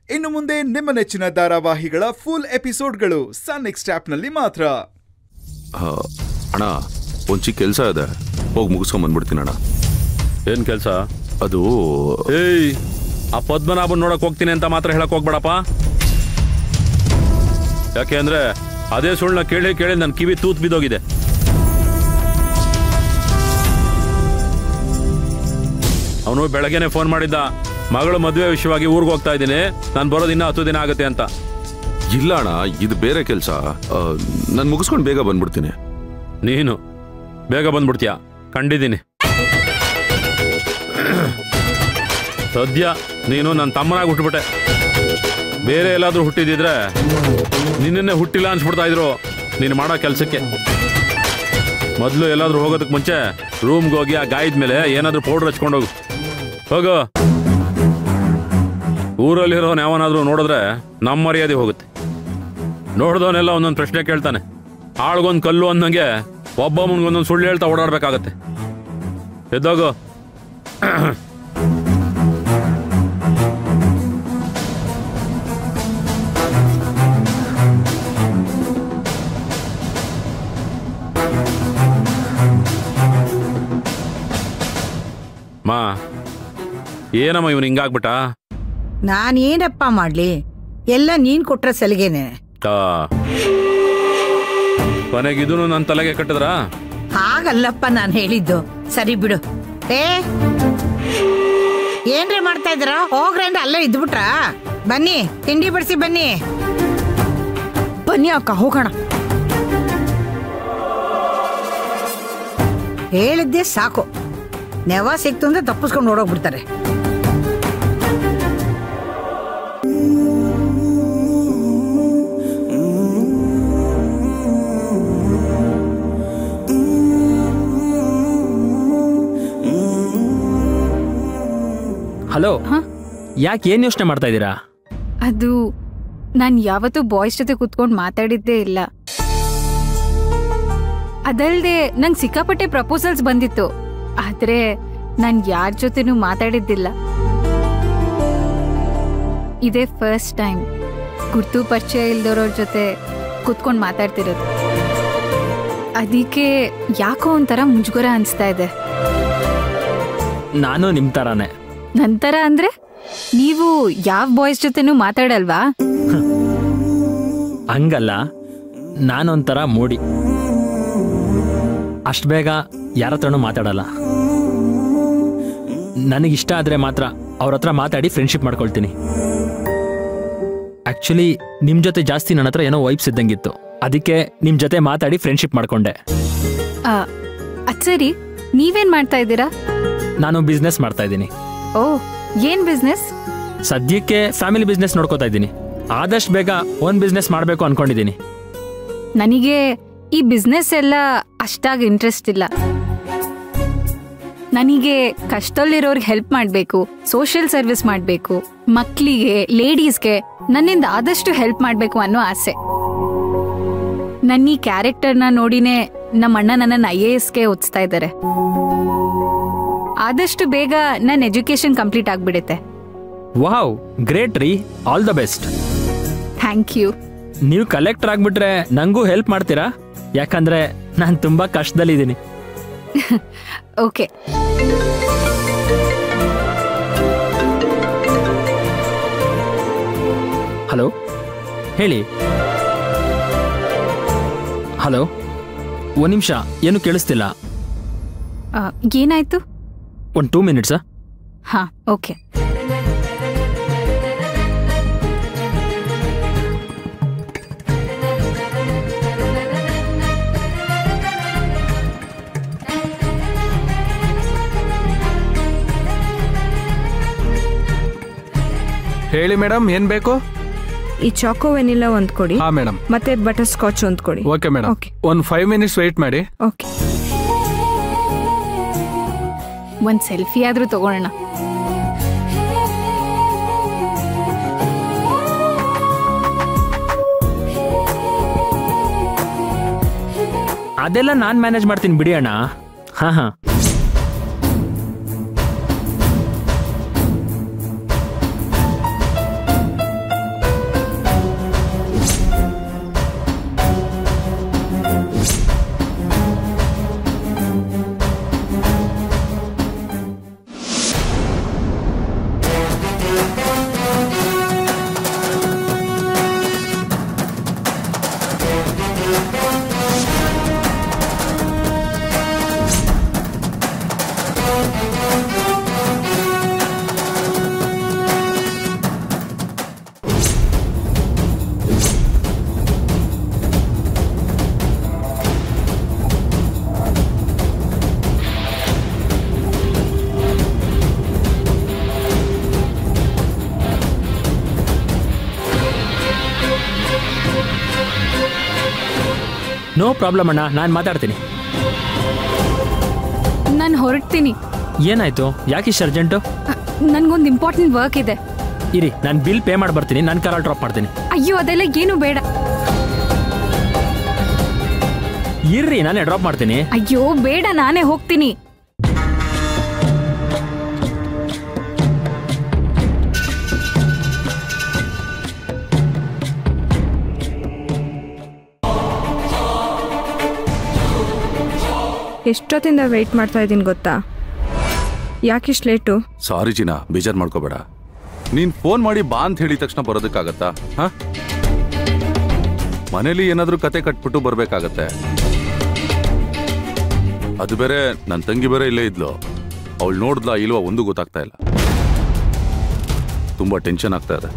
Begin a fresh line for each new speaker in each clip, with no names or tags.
ಇನ್ನು ಮುಂದೆ ನಿಮ್ಮ ನೆಚ್ಚಿನ ಧಾರಾವಾಹಿಗಳ ಫುಲ್ ಎಪಿಸೋಡ್ಗಳು ಸನ್ ನೆಕ್ಸ್ಟ್ ಆಪ್ನಲ್ಲಿ ಮಾತ್ರ
ಆ, ಅಣ್ಣ ಒಂದ್ ಚಿಕ್ಕ ಕೆಲಸ ಇದೆ ಹೋಗಿ ಮುಗಿಸ್ಕೊಂಡ್ ಬಂದ್ಬಿಡ್ತೀನಿ ಅಣ್ಣ
ಏನ್ ಕೆಲ್ಸ
ಅದು
ಏಯ್ ಆ ಪದ್ಮನಾಭನ್ ನೋಡಕ್ ಹೋಗ್ತೀನಿ ಅಂತ ಮಾತ್ರ ಹೇಳಕ್ ಹೋಗ್ಬೇಡಪ್ಪ ಯಾಕೆ ಅಂದ್ರೆ ಅದೇ ಸುಳ್ಳ ಕೇಳಿ ಕೇಳಿ ನನ್ನ ಕಿವಿ ತೂತ್ ಬಿದ್ದೋಗಿದೆ ಅವನು ಬೆಳಗ್ಗೆನೆ ಫೋನ್ ಮಾಡಿದ್ದ ಮಗಳು ಮದುವೆ ವಿಷಯವಾಗಿ ಊರಿಗೆ ಹೋಗ್ತಾ ಇದ್ದೀನಿ ನಾನು ಬರೋದು ಇನ್ನೂ ಹತ್ತು ದಿನ ಆಗುತ್ತೆ ಅಂತ
ಇಲ್ಲ ಅಣ್ಣ ಇದು ಬೇರೆ ಕೆಲಸ ನಾನು ಮುಗಿಸ್ಕೊಂಡು ಬೇಗ ಬಂದ್ಬಿಡ್ತೀನಿ
ನೀನು ಬೇಗ ಬಂದ್ಬಿಡ್ತೀಯ ಕಂಡಿದ್ದೀನಿ ಸದ್ಯ ನೀನು ನನ್ನ ತಮ್ಮನಾಗಿ ಹುಟ್ಟುಬಿಟ್ಟೆ ಬೇರೆ ಎಲ್ಲಾದ್ರೂ ಹುಟ್ಟಿದಿದ್ರೆ ನಿನ್ನನ್ನೇ ಹುಟ್ಟಿಲ್ಲ ಅನ್ಸ್ಬಿಡ್ತಾ ಇದ್ರು ನೀನು ಮಾಡೋ ಕೆಲಸಕ್ಕೆ ಮೊದಲು ಎಲ್ಲಾದ್ರೂ ಹೋಗೋದಕ್ಕೆ ಮುಂಚೆ ರೂಮ್ಗೆ ಹೋಗಿ ಆ ಗಾಯದ ಮೇಲೆ ಏನಾದ್ರೂ ಪೌಡರ್ ಹಚ್ಕೊಂಡು ಹೋಗು ಹೋಗು ಊರಲ್ಲಿರೋನ್ ಯಾವನಾದ್ರೂ ನೋಡಿದ್ರೆ ನಮ್ಮ ಮರ್ಯಾದೆ ಹೋಗುತ್ತೆ ನೋಡ್ದವನೆಲ್ಲ ಒಂದೊಂದು ಪ್ರಶ್ನೆ ಕೇಳ್ತಾನೆ ಆಳ್ಗೊಂದು ಕಲ್ಲು ಅಂದಂಗೆ ಒಬ್ಬ ಒಂದೊಂದು ಸುಳ್ಳು ಹೇಳ್ತಾ ಓಡಾಡ್ಬೇಕಾಗತ್ತೆ ಎದ್ದೋಗು ಮಾ ಏನಮ್ಮ ಇವನು ಹಿಂಗಾಗ್ಬಿಟ್ಟ
ನಾನೇನಪ್ಪ ಮಾಡ್ಲಿ ಎಲ್ಲ ನೀನ್ ಕೊಟ್ರ ಸಲಿಗೆನೆ
ಆ. ಕೊನೆಗೆ ಇದನ್ನು ನನ್ನ ತಲೆಗೆ ಕಟ್ಟಿದ್ರಾ
ಹಾಗಲ್ಲಪ್ಪ ನಾನು ಹೇಳಿದ್ದು ಸರಿ ಬಿಡು ಏ ಏನ್ರಿ ಮಾಡ್ತಾ ಇದ್ದೀರಾ ಹೋಗ್ರಿ ಅಂದ್ರೆ ಅಲ್ಲೇ ಇದ್ಬಿಟ್ರಾ ಬನ್ನಿ ತಿಂಡಿ ಬಡಿಸಿ ಬನ್ನಿ ಬನ್ನಿ ಅಕ್ಕ ಹೋಗೋಣ ಹೇಳಿದ್ದೆ ಸಾಕು ನೆವ ಸಿಕ್ತು ಅಂದ್ರೆ ತಪ್ಪಿಸ್ಕೊಂಡು ಓಡೋಗ್ಬಿಡ್ತಾರೆ
ಹಲೋ ಯಾಕೆ ಏನ್ ಯೋಚನೆ ಮಾಡ್ತಾ ಇದ್ದೀರಾ
ಅದು ನಾನು ಯಾವತ್ತೂ ಬಾಯ್ಸ್ ಜೊತೆ ಕುತ್ಕೊಂಡು ಮಾತಾಡಿದ್ದೇ ಇಲ್ಲ ಅದಲ್ದೆ ನಂಗೆ ಸಿಕ್ಕಾಪಟ್ಟೆ ಪ್ರಪೋಸಲ್ಸ್ ಬಂದಿತ್ತು ಆದ್ರೆ ನಾನು ಯಾರ ಜೊತೆನೂ ಮಾತಾಡಿದ್ದಿಲ್ಲ ಇದೇ ಫಸ್ಟ್ ಟೈಮ್ ಗುರ್ತು ಪರಿಚಯ ಇಲ್ದವ್ರವ್ರ ಜೊತೆ ಕುತ್ಕೊಂಡು ಮಾತಾಡ್ತಿರೋದು ಅದಕ್ಕೆ ಯಾಕೋ ಒಂಥರ ಮುಜುಗರ ಅನಿಸ್ತಾ ಇದೆ
ನಾನು ನಿಮ್ ತರಾನೇ
ನಂತರ ಅಂದ್ರೆ ನೀವು ಯಾವ ಬಾಯ್ಸ್ ಜೊತೆನೂ ಮಾತಾಡಲ್ವಾ
ಹಂಗಲ್ಲ ನಾನೊಂಥರ ಮೂಡಿ ಅಷ್ಟು ಬೇಗ ಯಾರ ಹತ್ರನೂ ಮಾತಾಡಲ್ಲ ನನಗಿಷ್ಟ ಆದರೆ ಮಾತ್ರ ಅವ್ರ ಹತ್ರ ಮಾತಾಡಿ ಫ್ರೆಂಡ್ಶಿಪ್ ಮಾಡ್ಕೊಳ್ತೀನಿ ಆ್ಯಕ್ಚುಲಿ ನಿಮ್ಮ ಜೊತೆ ಜಾಸ್ತಿ ನನ್ನ ಹತ್ರ ಏನೋ ವೈಬ್ಸ್ ಇದ್ದಂಗಿತ್ತು ಅದಕ್ಕೆ ನಿಮ್ಮ ಜೊತೆ ಮಾತಾಡಿ ಫ್ರೆಂಡ್ಶಿಪ್ ಮಾಡ್ಕೊಂಡೆ
ಆ, ಅದ್ ಸರಿ ನೀವೇನ್ ಮಾಡ್ತಾ ಇದ್ದೀರಾ
ನಾನು ಬಿಸ್ನೆಸ್ ಮಾಡ್ತಾ ಇದ್ದೀನಿ
ಓ ಏನ್ ಬಿಸ್ನೆಸ್
ಸದ್ಯಕ್ಕೆ ಫ್ಯಾಮಿಲಿ ಬಿಸ್ನೆಸ್ ನೋಡ್ಕೋತಾ ಇದ್ದೀನಿ ಆದಷ್ಟು ಬೇಗ ಓನ್ ಬಿಸ್ನೆಸ್ ಮಾಡಬೇಕು ಅನ್ಕೊಂಡಿದ್ದೀನಿ
ನನಗೆ ಈ ಬಿಸ್ನೆಸ್ ಎಲ್ಲ ಅಷ್ಟಾಗಿ ಇಂಟ್ರೆಸ್ಟ್ ಇಲ್ಲ ನನಗೆ ಕಷ್ಟದಲ್ಲಿರೋರ್ಗೆ ಹೆಲ್ಪ್ ಮಾಡಬೇಕು ಸೋಷಿಯಲ್ ಸರ್ವಿಸ್ ಮಾಡಬೇಕು ಮಕ್ಕಳಿಗೆ ಲೇಡೀಸ್ಗೆ ನನ್ನಿಂದ ಆದಷ್ಟು ಹೆಲ್ಪ್ ಮಾಡಬೇಕು ಅನ್ನೋ ಆಸೆ ನನ್ನ ಈ ಕ್ಯಾರೆಕ್ಟರ್ನ ನೋಡಿನೇ ನಮ್ಮ ಅಣ್ಣ ನನ್ನನ್ನು ಐ ಎ ಎಸ್ಗೆ ಓದಿಸ್ತಾ ಇದ್ದಾರೆ ಆದಷ್ಟು ಬೇಗ ನನ್ನ ಎಜುಕೇಶನ್ ಕಂಪ್ಲೀಟ್ ಆಗ್ಬಿಡುತ್ತೆ
ವಾವ್ ಗ್ರೇಟ್ ರೀ all the best
thank you
ನೀವು ಕಲೆಕ್ಟರ್ ಆಗ್ಬಿಟ್ರೆ ನಂಗೂ ಹೆಲ್ಪ್ ಮಾಡ್ತೀರಾ ಯಾಕಂದ್ರೆ ನಾನು ತುಂಬಾ ಕಷ್ಟದಲ್ಲಿದ್ದೀನಿ
ಓಕೆ
ಹಲೋ ಹೇಳಿ ಹಲೋ ಒಂದು ನಿಮಿಷ ಏನು ಕೇಳಿಸ್ತಿಲ್ಲ
ಆ, ಏನಾಯ್ತು
ಒಂದು ಟೂ ಮಿನಿಟ್ಸಾ
ಹಾ ಓಕೆ
ಹೇಳಿ ಮೇಡಮ್ ಏನ್ ಬೇಕು
ಈ ಚಾಕೋ ವೆನಿಲಾ ಒಂದ್ ಕೊಡಿ
ಹಾ ಮೇಡಮ್
ಮತ್ತೆ ಬಟರ್ ಸ್ಕಾಚ್ ಒಂದ್ ಕೊಡಿ
ಓಕೆ ಮೇಡಮ್
Okay.
ಒಂದ್ ಫೈವ್ ಮಿನಿಟ್ಸ್ ವೆಯ್ಟ್ ಮಾಡಿ
ಓಕೆ
ಒಂದ್ ಸೆಲ್ಫಿ ಆದ್ರೂ ತಗೊಳ್ಳೋಣ
ಅದೆಲ್ಲ ನಾನು ಮ್ಯಾನೇಜ್ ಮಾಡ್ತೀನಿ ಬಿಡಿ ಅಣ್ಣ ಹಾಂ ಹಾಂ ನೋ ಪ್ರಾಬ್ಲಮ್ ಅಣ್ಣ ನಾನು ಮಾತಾಡ್ತೀನಿ
ನಾನು ಹೊರಡ್ತೀನಿ
ಏನಾಯ್ತು ಯಾಕಿಷ್ಟು ಅರ್ಜೆಂಟು
ನನ್ಗೊಂದು ಇಂಪಾರ್ಟೆಂಟ್ ವರ್ಕ್ ಇದೆ
ಇರಿ ನಾನು ಬಿಲ್ ಪೇ ಮಾಡಿ ಬರ್ತೀನಿ ನನ್ನ ಕಾರಲ್ಲಿ ಡ್ರಾಪ್ ಮಾಡ್ತೀನಿ
ಅಯ್ಯೋ ಅದೆಲ್ಲ ಏನು ಬೇಡ
ಇರ್ರಿ ನಾನೇ ಡ್ರಾಪ್ ಮಾಡ್ತೀನಿ
ಅಯ್ಯೋ ಬೇಡ ನಾನೇ ಹೋಗ್ತೀನಿ
ಎಷ್ಟೊತ್ತಿಂದ ವೆಯ್ಟ್ ಮಾಡ್ತಾ ಇದ್ದೀನಿ ಗೊತ್ತಾ ಯಾಕಿಷ್ಟು ಲೇಟು
ಸಾರಿ ಜಿನಾ ಬೇಜಾರ್ ಮಾಡ್ಕೋಬೇಡ ನೀನ್ ಫೋನ್ ಮಾಡಿ ಬಾ ಅಂತ ಹೇಳಿದ ತಕ್ಷಣ ಬರೋದಕ್ಕಾಗತ್ತಾ ಹಾ ಮನೇಲಿ ಏನಾದ್ರೂ ಕತೆ ಕಟ್ಬಿಟ್ಟು ಬರ್ಬೇಕಾಗತ್ತೆ ಅದು ಬೇರೆ ನನ್ನ ತಂಗಿ ಬೇರೆ ಇಲ್ಲೇ ಇದ್ಲು ಅವಳು ನೋಡ್ದ್ಲಾ ಇಲ್ವಾ ಒಂದು ಗೊತ್ತಾಗ್ತಾ ಇಲ್ಲ ತುಂಬಾ ಟೆನ್ಷನ್ ಆಗ್ತಾ ಇದೆ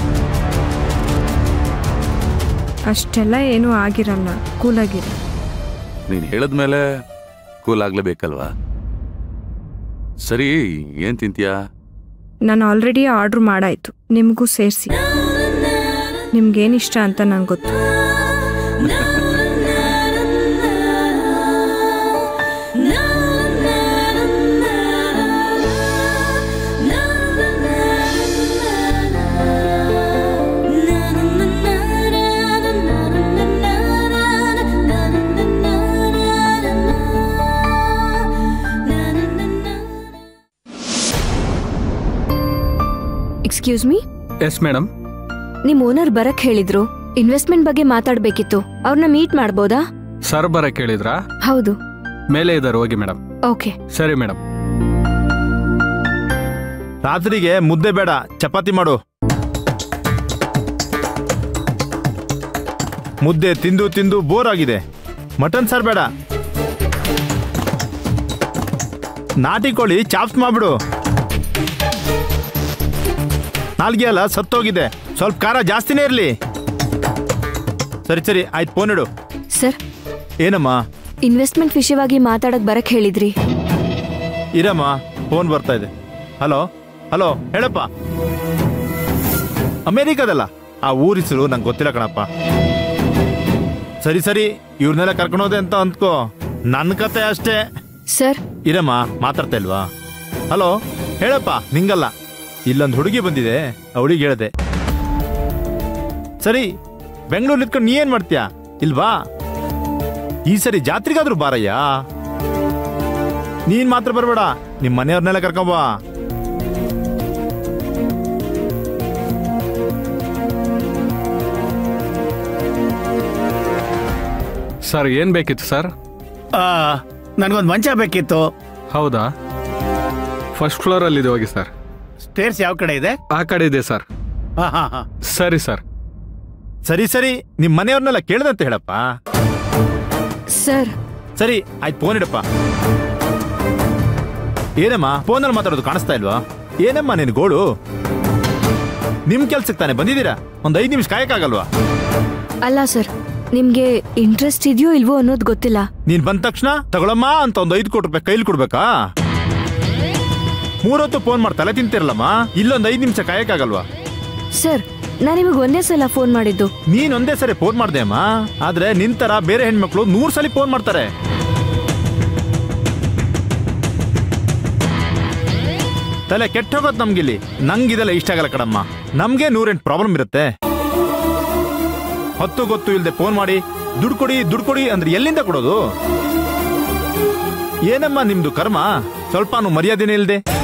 ಅಷ್ಟೆಲ್ಲ ಏನೂ ಆಗಿರಲ್ಲ ಕೂಲಾಗಿರಿ
ನೀನ್ ಹೇಳದ್ಮೇಲೆ ಕೂಲ್ ಆಗ್ಲೇಬೇಕಲ್ವಾ ಸರಿ ಏನ್ ತಿಂತೀಯಾ
ನಾನು ಆಲ್ರೆಡಿ ಆರ್ಡ್ರ್ ಮಾಡಾಯ್ತು ನಿಮಗೂ ಸೇರಿಸಿ ನಿಮ್ಗೇನು ಇಷ್ಟ ಅಂತ ನಂಗೆ ಗೊತ್ತು
ಎಕ್ಸ್ಕ್ಯೂಸ್ ಮೀ
ಎಸ್ ಮೇಡಮ್
ನಿಮ್ ಓನರ್ ಬರಕ್ ಹೇಳಿದ್ರು ಇನ್ವೆಸ್ಟ್ಮೆಂಟ್ ಬಗ್ಗೆ ಮಾತಾಡ್ಬೇಕಿತ್ತು ಅವ್ರನ್ನ ಮೀಟ್ ಮಾಡ್ಬೋದಾ
ಸರ್ ಬರಕ್ ಕೇಳಿದ್ರಾ
ಹೌದು
ಮೇಲೆ ಇದ್ದಾರೆ ಹೋಗಿ ಮೇಡಮ್
ಓಕೆ
ಸರಿ ಮೇಡಮ್
ರಾತ್ರಿಗೆ ಮುದ್ದೆ ಬೇಡ ಚಪಾತಿ ಮಾಡು ಮುದ್ದೆ ತಿಂದು ತಿಂದು ಬೋರ್ ಆಗಿದೆ ಮಟನ್ ಸಾರ್ ಬೇಡ ನಾಟಿ ಕೋಳಿ ಚಾಪ್ಸ್ ಮಾಡ್ಬಿಡು ನಾಲ್ಗೆ ಅಲ್ಲ ಸತ್ತೋಗಿದೆ ಸ್ವಲ್ಪ ಖಾರ ಜಾಸ್ತಿನೇ ಇರಲಿ ಸರಿ ಸರಿ ಆಯ್ತು ಫೋನ್ ಇಡು
ಸರ್
ಏನಮ್ಮ
ಇನ್ವೆಸ್ಟ್ಮೆಂಟ್ ವಿಷಯವಾಗಿ ಮಾತಾಡಕ್ ಬರಕ್ ಹೇಳಿದ್ರಿ
ಇರಮ್ಮ ಫೋನ್ ಬರ್ತಾ ಇದೆ ಹಲೋ ಹಲೋ ಹೇಳಪ್ಪ ಅಮೇರಿಕಾದಲ್ಲ ಆ ಊರಿಸಲು ನಂಗೆ ಗೊತ್ತಿಲ್ಲ ಕಣಪ್ಪ ಸರಿ ಸರಿ ಇವ್ರನ್ನೆಲ್ಲ ಕರ್ಕೊಂಡೋದೆ ಅಂತ ಅಂದ್ಕೋ ನನ್ನ ಕತೆ ಅಷ್ಟೇ
ಸರ್
ಇರಮ್ಮ ಮಾತಾಡ್ತಾ ಇಲ್ವಾ ಹಲೋ ಹೇಳಪ್ಪ ನಿಂಗಲ್ಲ ಇಲ್ಲೊಂದು ಹುಡುಗಿ ಬಂದಿದೆ ಅವಳಿಗೆ ಹೇಳ್ದೆ ಸರಿ ಬೆಂಗಳೂರು ಇಟ್ಕೊಂಡು ನೀ ಏನ್ ಮಾಡ್ತೀಯಾ ಇಲ್ವಾ ಈ ಸರಿ ಜಾತ್ರೆಗಾದ್ರೂ ಬಾರಯ್ಯ ನೀನ್ ಮಾತ್ರ ಬರಬೇಡ ನಿಮ್ ಮನೆಯವ್ರನ್ನೆಲ್ಲ ಕರ್ಕೊಂಬಾ
ಸರ್ ಏನ್ ಬೇಕಿತ್ತು ಸರ್
ನನಗೊಂದು ಮಂಚ ಬೇಕಿತ್ತು
ಹೌದಾ ಫಸ್ಟ್ ಫ್ಲೋರ್ ಅಲ್ಲಿ ಇದೆ ಹೋಗಿ ಸರ್
ಸ್ಟೇರ್ಸ್ ಯಾವ ಕಡೆ ಇದೆ
ಆ ಕಡೆ ಇದೆ ಸರ್
ಹಾ ಹಾ ಹಾ
ಸರಿ ಸರ್
ಸರಿ ಸರಿ ನಿಮ್ ಮನೆಯವ್ರನ್ನೆಲ್ಲ ಕೇಳ್ದಂತ ಹೇಳಪ್ಪ
ಸರ್
ಸರಿ ಆಯ್ತು ಫೋನ್ ಇಡಪ್ಪ ಏನಮ್ಮ ಫೋನಲ್ಲಿ ಮಾತಾಡೋದು ಕಾಣಿಸ್ತಾ ಇಲ್ವಾ ಏನಮ್ಮ ನಿನ್ ಗೋಳು ನಿಮ್ ಕೆಲ್ಸಕ್ಕೆ ತಾನೆ ಬಂದಿದ್ದೀರಾ ಒಂದ್ ಐದ್ ನಿಮಿಷ ಕಾಯಕ್ಕಾಗಲ್ವಾ
ಅಲ್ಲ ಸರ್ ನಿಮ್ಗೆ ಇಂಟ್ರೆಸ್ಟ್ ಇದೆಯೋ ಇಲ್ವೋ ಅನ್ನೋದು ಗೊತ್ತಿಲ್ಲ
ನೀನ್ ಬಂದ ತಕ್ಷಣ ತಗೊಳಮ್ಮ ಅಂತ ಒಂದ್ ಐದು ಕೋಟಿ ರೂಪಾಯಿ ಕೈಲಿ ಕೊಡ್ಬೇಕಾ ಮೂರೊತ್ತು ಫೋನ್ ಮಾಡಿ ತಲೆ ತಿಂತಿರಲ್ಲಮ್ಮ ಇಲ್ಲೊಂದ್ ಐದ್ ನಿಮಿಷ ಕಾಯಕ್ಕಾಗಲ್ವಾ
ಸರ್ ನಾನು ನಿಮಗೆ ಒಂದೇ ಸಲ ಫೋನ್ ಮಾಡಿದ್ದು
ನೀನ್ ಒಂದೇ ಸರಿ ಫೋನ್ ಮಾಡ್ದೆ ಅಮ್ಮ ಆದ್ರೆ ನಿನ್ ತರ ಬೇರೆ ಹೆಣ್ಮಕ್ಳು ನೂರ್ ಸಲ ಫೋನ್ ಮಾಡ್ತಾರೆ ತಲೆ ಕೆಟ್ಟ ಹೋಗೋದ್ ನಮ್ಗಿಲ್ಲಿ ನಂಗಿದೆಲ್ಲ ಇಷ್ಟ ಆಗಲ್ಲ ಕಡಮ್ಮ ನಮ್ಗೆ ನೂರೆಂಟು ಪ್ರಾಬ್ಲಮ್ ಇರುತ್ತೆ ಹೊತ್ತು ಗೊತ್ತು ಇಲ್ದೆ ಫೋನ್ ಮಾಡಿ ದುಡ್ಡು ಕೊಡಿ ದುಡ್ಡು ಕೊಡಿ ಅಂದ್ರೆ ಎಲ್ಲಿಂದ ಕೊಡೋದು ಏನಮ್ಮ ನಿಮ್ದು ಕರ್ಮ ಸ್ವಲ್ಪನೂ ಮರ್ಯಾದೆನೇ ಇಲ್ದೆ